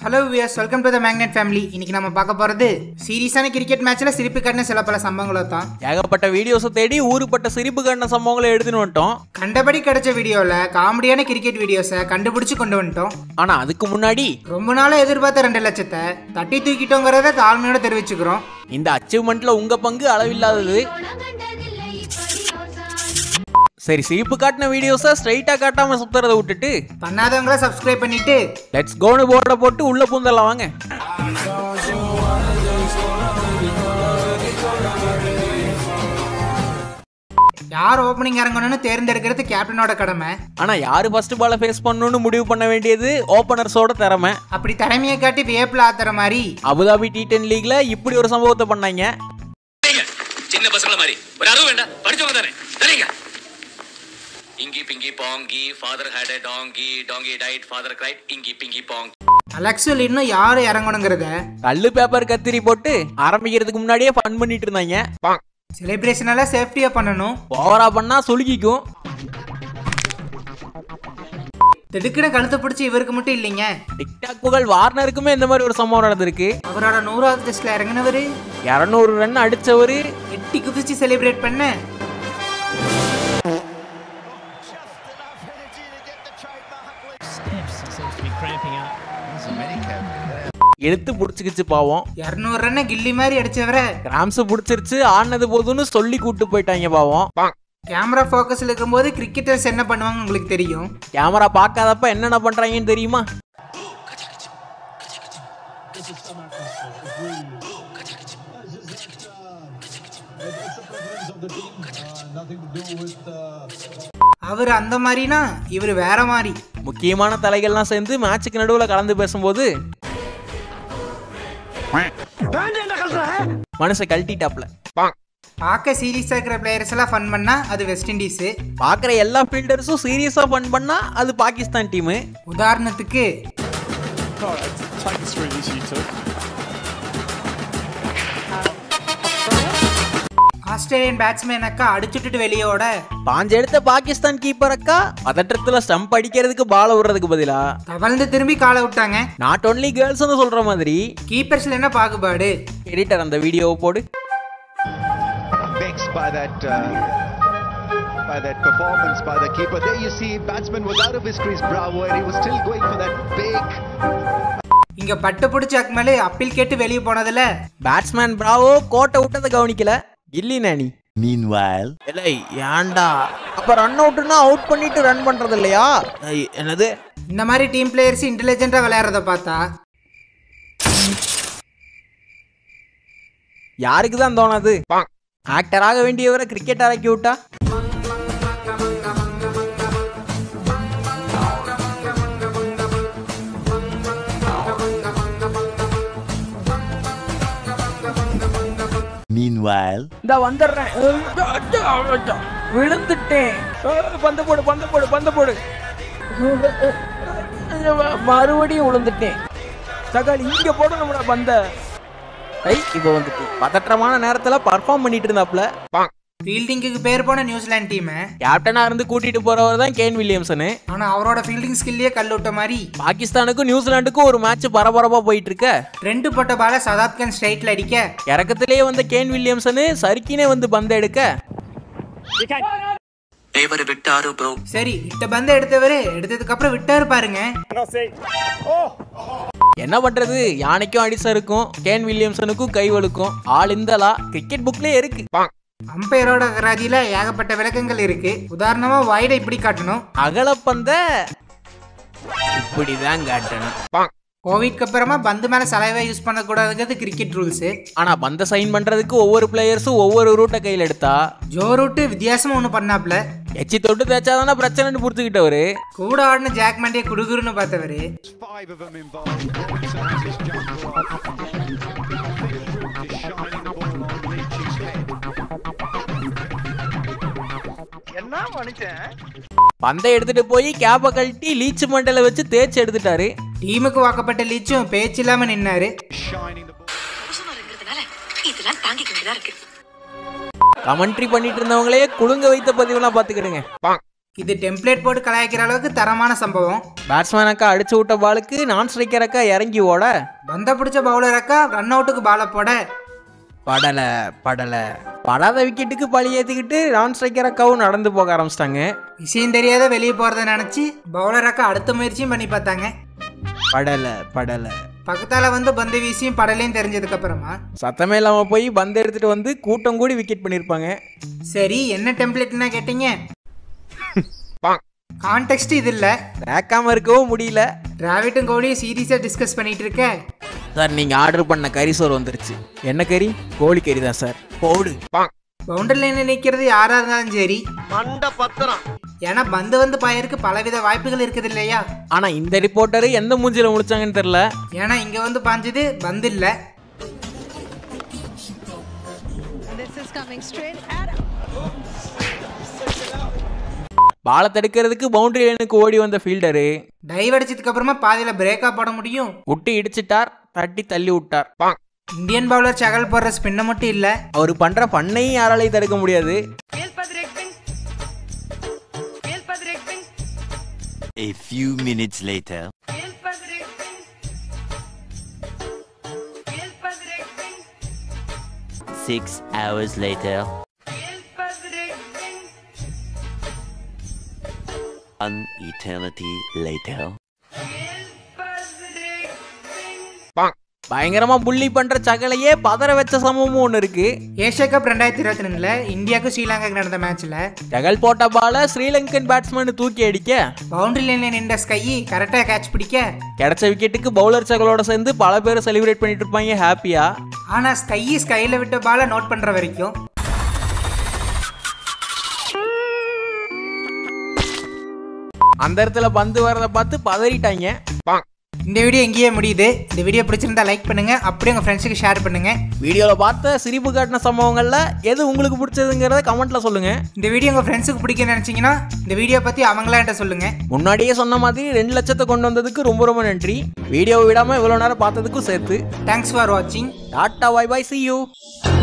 Hello viewers welcome to the magnet family இன்னைக்கு நம்ம பார்க்க போறது சீரியஸான கிரிக்கெட் மேட்ச்ல சிரிப்பு கட்டின சில பல சம்பவங்களை தான் ஏகப்பட்ட வீடியோஸை தேடி ஊருப்பட்ட சிரிப்பு கண்ட சம்பவங்களை எடுத்துன்னு வந்துட்டோம் கண்டபடி கிடைச்ச வீடியோல காமெடியான கிரிக்கெட் வீடியோஸை கண்டுபிடிச்சு கொண்டு வந்துட்டோம் ஆனா அதுக்கு முன்னாடி ரொம்ப நாளா எதிர்பார்த்த ரெண்டு லட்சத்தை தட்டி தூக்கிட்டோங்கிறத தாழ்மையோட தெரிவிச்சுக்கிறோம் இந்த அச்சீவ்மெண்ட்ல உங்க பங்கு அளவில்லாதது சரி சிரிப்பு காட்டின வீடியோஸை ஸ்ட்ரைட்டா காட்டாம சுத்துறதை விட்டுட்டு பண்ணாதவங்கள சப்ஸ்கிரைப் பண்ணிட்டு லெட்ஸ் கோனு போர்டை போட்டு உள்ள பூந்தரலாம் வாங்க யார் ஓப்பனிங் இறங்கணும்னு தேர்ந்தெடுக்கிறது கேப்டனோட கடமை ஆனா யாரு ஃபர்ஸ்ட் பாலை ஃபேஸ் பண்ணணும்னு முடிவு பண்ண வேண்டியது ஓப்பனர்ஸோட திறமை அப்படி திறமையை காட்டி வியப்பில் ஆத்துற மாதிரி அபுதாபி டி டென் லீக்ல இப்படி ஒரு சம்பவத்தை பண்ணாங்க சரிங்க. சின்ன பசங்கள மாதிரி ஒரு அறிவு வேண்டாம் படிச்சவங்க தானே சரிங்க inky pinky ponky father had a donkey donkey died father cried inky pinky பாங் அலெக்ஸில் இன்னும் யார் இறங்கணுங்கிறத கல்லு பேப்பர் கத்திரி போட்டு ஆரம்பிக்கிறதுக்கு முன்னாடியே ஃபன் பண்ணிட்டு இருந்தாங்க செலிப்ரேஷன் எல்லாம் சேஃப்டியா பண்ணணும் ஓவரா பண்ணா சுலுக்கிக்கும் திடுக்கிட கழுத்தை பிடிச்சி இவருக்கு மட்டும் இல்லைங்க டிக்டாக் புகழ் வார்னருக்குமே இந்த மாதிரி ஒரு சம்பவம் நடந்திருக்கு அவரோட நூறாவது டெஸ்ட்ல இறங்கினவரு இரநூறு ரன் அடிச்சவரு எட்டி குதிச்சு செலிப்ரேட் பண்ண எடுத்து புடிச்சுக்கிச்சு பாவம் இரநூறு ரன்னை கில்லி மாதிரி அடிச்சவரை கிராம்ஸ் புடிச்சிருச்சு ஆனது போதுன்னு சொல்லி கூட்டு போயிட்டாங்க பாவம் கேமரா ஃபோக்கஸ்ல இருக்கும்போது கிரிக்கெட்டர்ஸ் என்ன பண்ணுவாங்க உங்களுக்கு தெரியும் கேமரா பார்க்காதப்ப என்னென்ன பண்றாங்கன்னு தெரியுமா அவர் அந்த மாதிரினா இவர் வேற மாதிரி முக்கியமான தலைகள்லாம் சேர்ந்து மேட்சுக்கு நடுவுல கலந்து பேசும்போது மனுஷன் கழட்டிட்டாப்ல பார்க்க சீரியஸா இருக்கிற பிளேயர்ஸ் எல்லாம் ஃபன் பண்ணா அது வெஸ்ட் இண்டீஸ் பார்க்குற எல்லா ஃபீல்டர்ஸும் சீரியஸா ஃபன் பண்ணா அது பாகிஸ்தான் டீமு உதாரணத்துக்கு ஆஸ்திரேலியன் பேட்ஸ்மேன் அக்கா அடிச்சுட்டு வெளியோட பாஞ்சு எடுத்த பாகிஸ்தான் கீப்பர் அக்கா பதற்றத்துல ஸ்டம்ப் அடிக்கிறதுக்கு பால விடுறதுக்கு பதிலா தவழ்ந்து திரும்பி காலை விட்டாங்க நாட் ஒன்லி கேர்ள்ஸ்னு சொல்ற மாதிரி கீப்பர்ஸ்ல என்ன பாகுபாடு எடிட்டர் அந்த வீடியோவை போடு vexed by that uh, by that performance by the keeper. There you see, batsman was out of his crease, Bravo, and he was still going for that big. இங்க பட்டு பிடிச்ச அக்மலு அப்பீல் கேட்டு வெளியே போனதுல பேட்ஸ்மேன் பிராவோ கோட்டை விட்டதை கவனிக்கல இல்லி நானி Meanwhile, இல்லை ஏன்டா அப்ப ரன் அவுட்னா அவுட் பண்ணிட்டு ரன் பண்றது இல்லையா ஐய், என்னது இந்த மாதிரி டீம் பிளேயர்ஸ் இன்டெலிஜென்ட்டா விளையாடுறத பார்த்தா யாருக்கு தான் தோணாது ஆக்டர் ஆக வேண்டியவரை கிரிக்கெட் ஆக்கி விட்டா meanwhile, இந்த வந்துடுறேன் விழுந்துட்டேன் பந்த போடு பந்த போடு பந்த போடு மறுபடியும் விழுந்துட்டேன் தக்காளி இங்க போடணும்டா பந்த ஐ இப்போ வந்துட்டு பதற்றமான நேரத்துல பர்ஃபார்ம் பண்ணிட்டு இருந்தாப்ல ஃபீல்டிங்குக்கு பேர் போன நியூசிலாந்து டீம் கேப்டனா இருந்து கூட்டிட்டு போறவர் தான் கேன் வில்லியம்சனு ஆனா அவரோட ஃபீல்டிங் ஸ்கில்லையே கல் விட்ட மாதிரி பாகிஸ்தானுக்கும் நியூசிலாந்துக்கும் ஒரு மேட்ச் பரபரப்பா போயிட்டு இருக்க ரெண்டு பட்ட பால சதாப் கான் ஸ்ட்ரைட்ல அடிக்க இறக்கத்திலேயே வந்த கேன் வில்லியம்சனு சறுக்கினே வந்து பந்து எடுக்க இவர் விட்டாரு ப்ரோ சரி விட்ட பந்த எடுத்தவரு எடுத்ததுக்கு அப்புறம் விட்டாரு பாருங்க என்ன பண்றது யானைக்கும் அடிசா இருக்கும் கேன் வில்லியம்சனுக்கும் கை வழுக்கும் ஆள் இந்தலா கிரிக்கெட் புக்லயே இருக்கு அம்பையரோட அகராதியில ஏகப்பட்ட விளக்கங்கள் இருக்கு உதாரணமா வைடை இப்படி காட்டணும் அகலப்பந்த இப்படிதான் காட்டணும் கோவிட்க்கு அப்புறமா பந்து மேல சலைவா யூஸ் பண்ணக்கூடாதுங்கிறது கிரிக்கெட் ரூல்ஸ் ஆனா பந்த சைன் பண்றதுக்கு ஒவ்வொரு பிளேயர்ஸும் ஒவ்வொரு ரூட்டை கையில் எடுத்தா ஜோ ரூட்டு வித்தியாசமா ஒண்ணு பண்ணாப்ல எச்சி தொட்டு தேய்ச்சாதானே பிரச்சனைன்னு புரிஞ்சுக்கிட்டவரு கூட ஆடின ஜாக் மண்டிய குடுகுருன்னு பார்த்தவரு Five of them involved. Robinson has his jump ball. Is shining the ball on Leach's head. பந்தை எடுத்துட்டு போய் கேப்பை கழட்டி லீச்சு மண்டல வச்சு தேய்ச்சி எடுத்துட்டாரு டீமுக்கு வாக்கப்பட்ட லீச்சும் பேச்சு இல்லாம நின்னாரு Shining the ball. புருஷனா இருக்கிறதுனால இதெல்லாம் தாங்கிக்க வேண்டியதா இருக்கு கமெண்ட்ரி பண்ணிட்டு இருந்தவங்களே குலுங்க வைத்த பதிவெல்லாம் பாத்துக்கிடுங்க இது டெம்ப்ளேட் போட்டு கலாய்க்கிற அளவுக்கு தரமான சம்பவம் பேட்ஸ்மேன் அக்கா அடிச்சு விட்ட பாலுக்கு நான் ஸ்ட்ரைக்கர் அக்கா இறங்கி ஓட பந்த பிடிச்ச பவுலர் அக்கா ரன் அவுட்டுக்கு பாலை போட படல படல படாத விக்கெட்டுக்கு பழி ஏற்றிக்கிட்டு நான் ஸ்ட்ரைக்கர் அக்காவும் நடந்து போக ஆரம்பிச்சிட்டாங்க விஷயம் தெரியாத வெளியே போறத நினைச்சு பவுலர் அக்கா அடுத்த முயற்சியும் பண்ணி பார்த்தாங்க படல படல பக்கத்தால வந்து பந்து வீசியும் படலையும் தெரிஞ்சதுக்கு அப்புறமா சத்தமே இல்லாமல் போய் பந்து எடுத்துட்டு வந்து கூட்டம் கூடி விக்கெட் பண்ணியிருப்பாங்க சரி என்ன டெம்ப்ளேட்னா கேட்டீங்க கான்டெக்ட் இது இல்ல ரேக்காம இருக்கவும் முடியல டிராவிட்டும் கோலியும் சீரியஸா டிஸ்கஸ் பண்ணிட்டு இருக்க சார் நீங்கள் ஆர்டர் பண்ண கறி சோறு வந்துருச்சு என்ன கறி கோழி கறி தான் சார் போடு பவுண்டரி லைன்ல நிக்கிறது யாரா இருந்தாலும் சரி ஏன்னா பந்து வந்து பாயருக்கு பலவித வாய்ப்புகள் இருக்குது இல்லையா ஆனால் இந்த ரிப்போர்ட்டரு எந்த மூஞ்சில முடிச்சாங்கன்னு தெரில ஏன்னா இங்க வந்து பாஞ்சது பந்து இல்ல This is coming straight at பாலை தடுக்கிறதுக்கு பவுண்டரி லைனுக்கு ஓடி வந்த ஃபீல்டரு டைவ் அடிச்சதுக்கு அப்புறமா பாதியில பிரேக்கா போட முடியும் விட்டு இடிச்சிட்டார் தட்டி தள்ளி விட்டார் இந்தியன் பவுலர் சகல் போடுற ஸ்பின்னை மட்டும் இல்ல அவர் பண்ற பண்ணையும் யாராலையும் தடுக்க முடியாது A few minutes later. Six hours later. An eternity later. பயங்கரமா புள்ளி பண்ற சகலையே பதற வச்ச சமமும் ஒன்று இருக்கு ஏஷியா கப் ரெண்டாயிரத்தி இருபத்தி ரெண்டுல இந்தியாவுக்கும் ஸ்ரீலங்காக்கு நடந்த மேட்ச்ல ஜகல் போட்ட பால ஸ்ரீலங்கன் பேட்ஸ்மேன் தூக்கி அடிக்க பவுண்டரி லைன்ல நின்ற ஸ்கை கரெக்டா கேட்ச் பிடிக்க கிடைச்ச விக்கெட்டுக்கு பவுலர் சகலோட சேர்ந்து பல பேர் செலிப்ரேட் பண்ணிட்டு இருப்பாங்க ஹாப்பியா ஆனா ஸ்கை ஸ்கைல விட்ட பால நோட் பண்ற வரைக்கும் அந்த இடத்துல பந்து வரதை பார்த்து பதறிட்டாங்க இந்த வீடியோ எங்கேயே முடியுது இந்த வீடியோ பிடிச்சிருந்தா லைக் பண்ணுங்க அப்படியே உங்க ஃப்ரெண்ட்ஸுக்கு ஷேர் பண்ணுங்க வீடியோவில் பார்த்த சிரிப்பு காட்டின சம்பவங்கள்ல எது உங்களுக்கு பிடிச்சதுங்கிறத கமெண்ட்ல சொல்லுங்க இந்த வீடியோ உங்க ஃப்ரெண்ட்ஸுக்கு பிடிக்கும்னு நினைச்சீங்கன்னா இந்த வீடியோ பத்தி அவங்களா என்கிட்ட சொல்லுங்க முன்னாடியே சொன்ன மாதிரி ரெண்டு லட்சத்தை கொண்டு வந்ததுக்கு ரொம்ப ரொம்ப நன்றி வீடியோவை விடாம இவ்வளோ நேரம் பார்த்ததுக்கும் சேர்த்து தேங்க்ஸ் ஃபார் வாட்சிங் tata bye bye see you